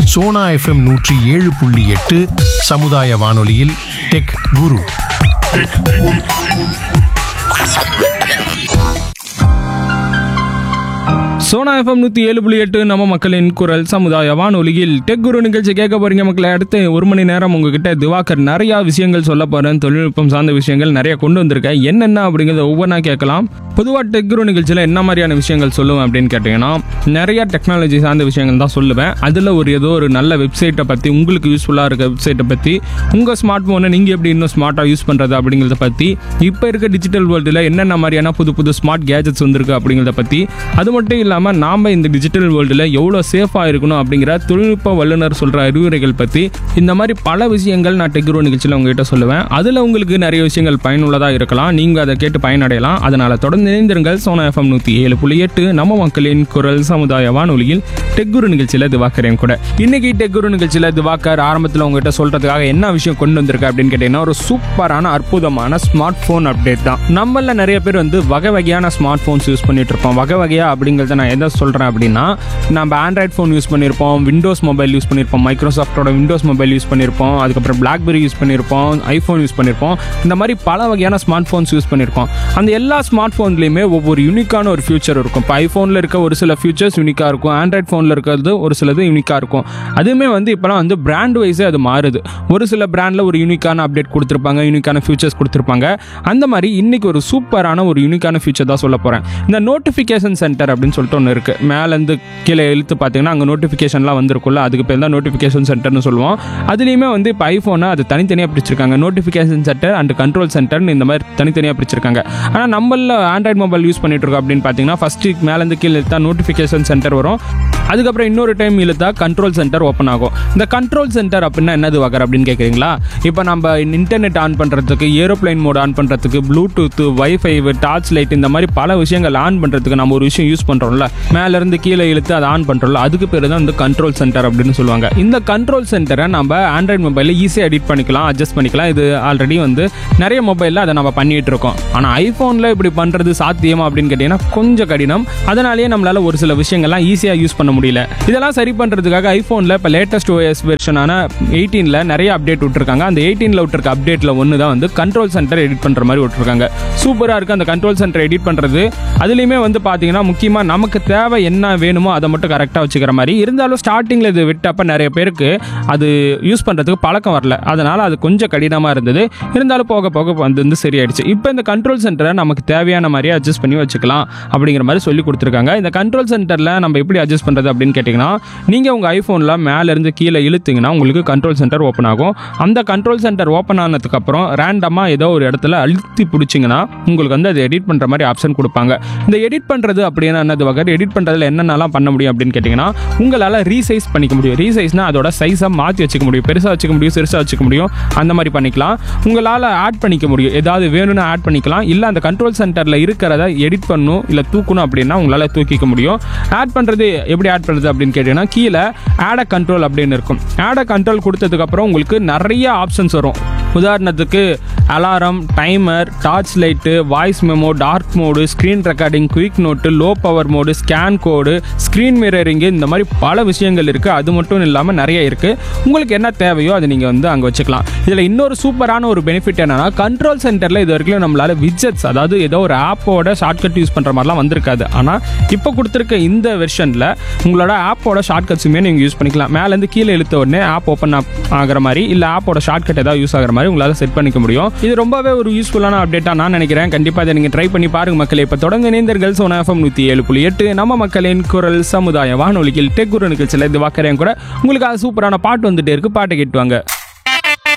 Sona FM நூற்றி ஏழு புள்ளி எட்டு சமுதாய வானொலியில் டெக் குரு சோனா எஃப்எம் நூற்றி ஏழு புள்ளி எட்டு நம்ம மக்களின் குரல் சமுதாய வானொலியில் டெக் குரு நிகழ்ச்சி கேட்க போறீங்க மக்களை அடுத்து ஒரு மணி நேரம் உங்ககிட்ட திவாகர் நிறையா விஷயங்கள் சொல்ல போறேன் தொழில்நுட்பம் சார்ந்த விஷயங்கள் நிறைய கொண்டு வந்திருக்கேன் என்னென்ன அப்படிங்கிறத ஒவ்வொன்றா கேட்கலாம் பொதுவாக டெக் குரு நிகழ்ச்சியில் என்ன மாதிரியான விஷயங்கள் சொல்லுவேன் அப்படின்னு கேட்டிங்கன்னா நிறைய டெக்னாலஜி சார்ந்த விஷயங்கள் தான் சொல்லுவேன் அதில் ஒரு ஏதோ ஒரு நல்ல வெப்சைட்டை பற்றி உங்களுக்கு யூஸ்ஃபுல்லாக இருக்க வெப்சைட்டை பற்றி உங்கள் ஸ்மார்ட் ஃபோனை நீங்கள் எப்படி இன்னும் ஸ்மார்ட்டாக யூஸ் பண்ணுறது அப்படிங்கிறத பற்றி இப்போ இருக்க டிஜிட்டல் வேர்ல்டில் என்னென்ன மாதிரியான புது புது ஸ்மார்ட் கேஜெட்ஸ் வந்திருக்கு அப்படிங்கிறத பற்றி அது மட்டும் இல்லாமல் நாம் இந்த டிஜிட்டல் வேர்ல்டில் எவ்வளோ சேஃபாக இருக்கணும் அப்படிங்கிற தொழில்நுட்ப வல்லுநர் சொல்கிற அறிவுரைகள் பற்றி இந்த மாதிரி பல விஷயங்கள் நான் டெக்ரோ நிகழ்ச்சியில் உங்ககிட்ட சொல்லுவேன் அதில் உங்களுக்கு நிறைய விஷயங்கள் பயனுள்ளதாக இருக்கலாம் நீங்கள் அதை கேட்டு பயனடையலாம் அதனால் தொடர்ந்து இணைந்திருங்கள் சோனா எஃப்எம் நூற்றி ஏழு புள்ளி எட்டு நம்ம மக்களின் குரல் சமுதாய வானொலியில் டெக்குரு நிகழ்ச்சியில் திவாக்கரையும் கூட இன்னைக்கு டெக்குரு நிகழ்ச்சியில் திவாக்கர் ஆரம்பத்தில் உங்ககிட்ட சொல்கிறதுக்காக என்ன விஷயம் கொண்டு வந்திருக்கு அப்படின்னு கேட்டிங்கன்னா ஒரு சூப்பரான அற்புதமான ஸ்மார்ட் ஃபோன் அப்டேட் தான் நம்மள நிறைய பேர் வந்து வகை வகையான ஸ்மார்ட் ஃபோன்ஸ் யூஸ் பண்ணிட்டு இருப்போம் வகை வகையா அப்படிங்கிறத நான் எதை சொல்கிறேன் அப்படின்னா நம்ம ஆண்ட்ராய்ட் ஃபோன் யூஸ் பண்ணியிருப்போம் விண்டோஸ் மொபைல் யூஸ் பண்ணியிருப்போம் மைக்ரோசாஃப்டோட விண்டோஸ் மொபைல் யூஸ் பண்ணியிருப்போம் அதுக்கப்புறம் பிளாக்பெரி யூஸ் பண்ணியிருப்போம் ஐஃபோன் யூஸ் பண்ணியிருப்போம் இந்த மாதிரி பல வகையான ஸ்மார்ட் ஃபோன்ஸ் யூஸ் பண்ணியிருக்கோம் அந்த எல்லா ஸ்மார்ட் ஃபோன்லேயுமே ஒவ்வொரு யூனிக்கான ஒரு ஃபியூச்சர் இருக்கும் இப்போ ஐஃபோனில் இருக்க ஒரு சில ஃபியூச்சர்ஸ் யூனிக்காக இருக்கும் ஆண்ட்ராய்ட் ஃபோனில் இருக்கிறது ஒரு சிலது யூனிக்காக இருக்கும் அதுவுமே வந்து இப்போலாம் வந்து பிராண்ட் வைஸே அது மாறுது ஒரு சில பிராண்டில் ஒரு யூனிக்கான அப்டேட் கொடுத்துருப்பாங்க யூனிக்கான ஃபியூச்சர்ஸ் கொடுத்துருப்பாங்க அந்த மாதிரி இன்னைக்கு ஒரு சூப்பரான ஒரு யூனிக்கான ஃபியூச்சர் தான் சொல்ல போகிறேன் இந்த நோட்டிஃபிகேஷன் சென்டர் அப்படின்னு சொல்லிட்டு ஒன்று இருக்குது மேலேருந்து கீழே இழுத்து பார்த்தீங்கன்னா அங்கே நோட்டிஃபிகேஷன்லாம் வந்திருக்குல்ல அதுக்கு பேர் தான் நோட்டிஃபிகேஷன் சென்டர்னு சொல்லுவோம் அதுலேயுமே வந்து இப்போ ஐஃபோனை அது தனித்தனியாக பிரிச்சிருக்காங்க நோட்டிஃபிகேஷன் சென்டர் அண்ட் கண்ட்ரோல் சென்டர்னு இந்த மாதிரி தனித்தனியாக பிரிச்சிருக்காங்க ஆனால் நம்மள ஆண்ட்ராய்ட் மொபைல் யூஸ் பண்ணிட்டு இருக்கோம் அப்படின்னு பார்த்தீங்கன்னா ஃபஸ்ட்டு மேலேருந்து கீழே இழுத்தா நோட்டிஃபிகேஷன் சென்டர் வரும் அதுக்கப்புறம் இன்னொரு டைம் இழுத்தா கண்ட்ரோல் சென்டர் ஓப்பன் ஆகும் இந்த கண்ட்ரோல் சென்டர் அப்படின்னா என்னது வகர் அப்படின்னு கேட்குறீங்களா இப்போ நம்ம இன்டர்நெட் ஆன் பண்ணுறதுக்கு ஏரோப்ளைன் மோட் ஆன் பண்ணுறதுக்கு ப்ளூடூத் வைஃபை டார்ச் லைட் இந்த மாதிரி பல விஷயங்கள் ஆன் பண்ணுறதுக்கு நம்ம ஒரு விஷயம் யூஸ் பண்ணுறோம்ல மேலேருந்து கீழே இழுத்து அதை ஆன் பண்ணுறோம்ல அதுக்கு பேர் தான் இந்த கண்ட்ரோல் சென்டர் அப்படின்னு சொல்லுவாங்க இந்த கண்ட்ரோல் சென்டரை நம்ம ஆண்ட்ராய்ட் மொபைலில் ஈஸியாக எடிட் பண்ணிக்கலாம் அட்ஜஸ்ட் பண்ணிக்கலாம் இது ஆல்ரெடி வந்து நிறைய மொபைலில் அதை நம்ம பண்ணிட்டு இருக்கோம் ஆனால் ஐஃபோனில் இப்படி பண்ணுறது சாத்தியமா அப்படின்னு கேட்டிங்கன்னா கொஞ்சம் கடினம் அதனாலேயே நம்மளால ஒரு சில விஷயங்கள்லாம் ஈஸியாக யூஸ் பண்ண முடியல இதெல்லாம் சரி பண்ணுறதுக்காக ஐஃபோனில் இப்போ லேட்டஸ்ட் ஓஎஸ் வெர்ஷனான எயிட்டீனில் நிறைய அப்டேட் விட்டுருக்காங்க அந்த எயிட்டீனில் விட்டுருக்க அப்டேட்டில் ஒன்று தான் வந்து கண்ட்ரோல் சென்டர் எடிட் பண்ணுற மாதிரி விட்டுருக்காங்க சூப்பராக இருக்குது அந்த கண்ட்ரோல் சென்டர் எடிட் பண்ணுறது அதுலேயுமே வந்து பார்த்தீங்கன்னா முக்கியமாக நமக்கு தேவை என்ன வேணுமோ அதை மட்டும் கரெக்டாக வச்சுக்கிற மாதிரி இருந்தாலும் ஸ்டார்டிங்கில் இது விட்டப்ப நிறைய பேருக்கு அது யூஸ் பண்ணுறதுக்கு பழக்கம் வரல அதனால் அது கொஞ்சம் கடினமாக இருந்தது இருந்தாலும் போக போக வந்து வந்து சரியாயிடுச்சு இப்போ இந்த கண்ட்ரோல் சென்டரை நமக்கு தேவையான மாதிரி அட்ஜஸ்ட் பண்ணி வச்சுக்கலாம் அப்படிங்கிற மாதிரி சொல்லி கொடுத்துருக்காங்க இந்த கண்ட்ரோல் சென்டரில் நம்ம எப்படி அட்ஜஸ்ட் பண்ணுறது அப்படின்னு கேட்டிங்கன்னா நீங்கள் உங்கள் ஐஃபோனில் மேலேருந்து கீழே இழுத்தீங்கன்னா உங்களுக்கு கண்ட்ரோல் சென்டர் ஓப்பன் ஆகும் அந்த கண்ட்ரோல் சென்டர் ஓப்பன் ஆனதுக்கப்புறம் ரேண்டமாக ஏதோ ஒரு இடத்துல அழுத்தி பிடிச்சிங்கன்னா உங்களுக்கு வந்து அதை எடிட் பண்ணுற மாதிரி ஆப்ஷன் கொடுப்பாங்க இந்த எடிட் பண்ணுறது அப்படின்னா என்னது வகை எடிட் பண்ணுறதுல என்னென்னலாம் பண்ண முடியும் அப்படின்னு கேட்டிங்கன்னா உங்களால் ரீசைஸ் பண்ணிக்க முடியும் ரீசைஸ்னால் அதோட சைஸை மாற்றி வச்சுக்க முடியும் பெருசாக வச்சுக்க முடியும் சிறுசாக வச்சுக்க முடியும் அந்த மாதிரி பண்ணிக்கலாம் உங்களால் ஆட் பண்ணிக்க முடியும் ஏதாவது வேணும்னு ஆட் பண்ணிக்கலாம் இல்லை அந்த கண்ட்ரோல் சென்டரில் இருக்கிறத எடிட் பண்ணணும் இல்லை தூக்கணும் அப்படின்னா உங்களால் தூக்கிக்க முடியும் ஆட் பண்ணுறது எப்படி ஆட் பண்ணுறது அப்படின்னு கேட்டிங்கன்னா கீழே ஆட கண்ட்ரோல் அப்படின்னு இருக்கும் ஆட கண்ட்ரோல் கொடுத்ததுக்கப்புறம் உங்களுக்கு நிறைய ஆப்ஷன்ஸ் வரும் உதாரணத்துக்கு alarm timer torch light voice memo dark mode screen recording quick note low power mode scan code screen mirroring இந்த மாதிரி பல விஷயங்கள் இருக்குது அது மட்டும் இல்லாமல் நிறைய இருக்குது உங்களுக்கு என்ன தேவையோ அதை நீங்கள் வந்து அங்கே வச்சுக்கலாம் இதில் இன்னொரு சூப்பரான ஒரு பெனிஃபிட் என்னன்னா கண்ட்ரோல் சென்டரில் இது வரைக்கும் நம்மளால விஜெட்ஸ் அதாவது ஏதோ ஒரு ஆப்போட ஷார்ட்கட் யூஸ் பண்ணுற மாதிரிலாம் வந்திருக்காது ஆனால் இப்போ கொடுத்துருக்க இந்த வெர்ஷனில் உங்களோட ஆப்போட ஷார்ட்கட்ஸுமே நீங்கள் யூஸ் பண்ணிக்கலாம் மேலேருந்து கீழே இழுத்த உடனே ஆப் ஓப்பன் ஆகிற மாதிரி இல்லை ஆப்போட ஷார்ட்கட் ஏதாவது யூஸ் ஆகிற மாதிரி உங்களால் செட் பண்ணிக்க முடியும் இது ரொம்பவே ஒரு யூஸ்ஃபுல்லான அப்டேட்டாக நான் நினைக்கிறேன் கண்டிப்பாக இதை நீங்கள் ட்ரை பண்ணி பாருங்க மக்களே இப்போ தொடர்ந்து இணைந்தர்கள் சோனா எஃப்எம் நூற்றி ஏழு புள்ளி எட்டு நம்ம மக்களின் குரல் சமுதாய வானொலியில் டெக் குரு நிகழ்ச்சியில் இது வாக்கறையும் கூட உங்களுக்கு அது சூப்பரான பாட்டு வந்துட்டே இருக்கு பாட்டை கேட்டுவாங்க